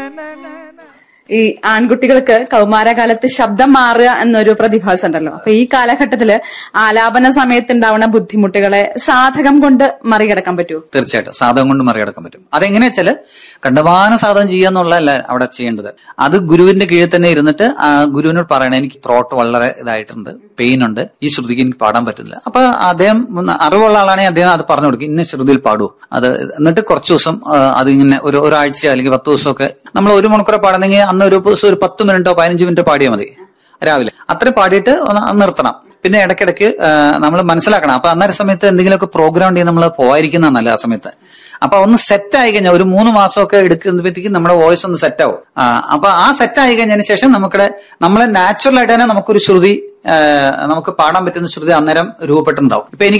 ഈ ആൺകുട്ടികൾക്ക് കൗമാരകാലത്ത് ശബ്ദം മാറുക എന്നൊരു പ്രതിഭാസം ഉണ്ടല്ലോ അപ്പൊ ഈ കാലഘട്ടത്തില് ആലാപന സമയത്ത് ഉണ്ടാവുന്ന ബുദ്ധിമുട്ടുകളെ സാധകം കൊണ്ട് മറികടക്കാൻ പറ്റുമോ തീർച്ചയായിട്ടും സാധകം കൊണ്ട് മറികടക്കാൻ പറ്റും അതെങ്ങനെയാ വെച്ചാല് കണ്ടമാന സാധകം ചെയ്യാന്നുള്ളതല്ല അവിടെ ചെയ്യേണ്ടത് അത് ഗുരുവിന്റെ കീഴിൽ തന്നെ ഇരുന്നിട്ട് ആ ഗുരുവിനോട് പറയണേ എനിക്ക് ത്രോട്ട് വളരെ ഇതായിട്ടുണ്ട് പെയിൻ ഉണ്ട് ഈ ശ്രുതിക്ക് എനിക്ക് പാടാൻ പറ്റുന്നില്ല അപ്പൊ അദ്ദേഹം ഒന്ന് അറിവുള്ള ആളാണെങ്കിൽ അദ്ദേഹം അത് പറഞ്ഞു കൊടുക്കും ഇന്ന ശ്രുതിയിൽ പാടൂ അത് എന്നിട്ട് കുറച്ച് ദിവസം ആ, അത് ഇങ്ങനെ ഒരു ഒരാഴ്ച അല്ലെങ്കിൽ പത്ത് ദിവസമൊക്കെ നമ്മൾ ഒരു മണിക്കൂർ പാടുന്നെങ്കിൽ അന്ന് ഒരു ദിവസം ഒരു പത്ത് മിനിറ്റോ പതിനഞ്ച് മിനിറ്റോ പാടിയാൽ മതി രാവിലെ അത്ര പാടിയിട്ട് ഒന്ന് നിർത്തണം പിന്നെ ഇടയ്ക്കിടയ്ക്ക് നമ്മൾ മനസ്സിലാക്കണം അപ്പൊ അന്നേരം സമയത്ത് എന്തെങ്കിലുമൊക്കെ പ്രോഗ്രാം ഉണ്ടെങ്കിൽ നമ്മൾ പോയിരിക്കുന്ന നല്ല ആ സമയത്ത് അപ്പൊ ഒന്ന് സെറ്റ് ആയി കഴിഞ്ഞാൽ ഒരു മൂന്ന് മാസമൊക്കെ എടുക്കുമ്പോഴത്തേക്കും നമ്മുടെ വോയിസ് ഒന്ന് സെറ്റ് ആവും ആ, അപ്പൊ ആ സെറ്റ് ആയി കഴിഞ്ഞതിന് ശേഷം നമുക്കിടെ നമ്മളെ നാച്ചുറൽ ആയിട്ട് തന്നെ നമുക്കൊരു ശ്രുതി ആ, നമുക്ക് പാടാൻ പറ്റുന്ന ശ്രുതി അന്നേരം രൂപപ്പെട്ടിട്ടുണ്ടാവും ഇപ്പൊ എനിക്ക്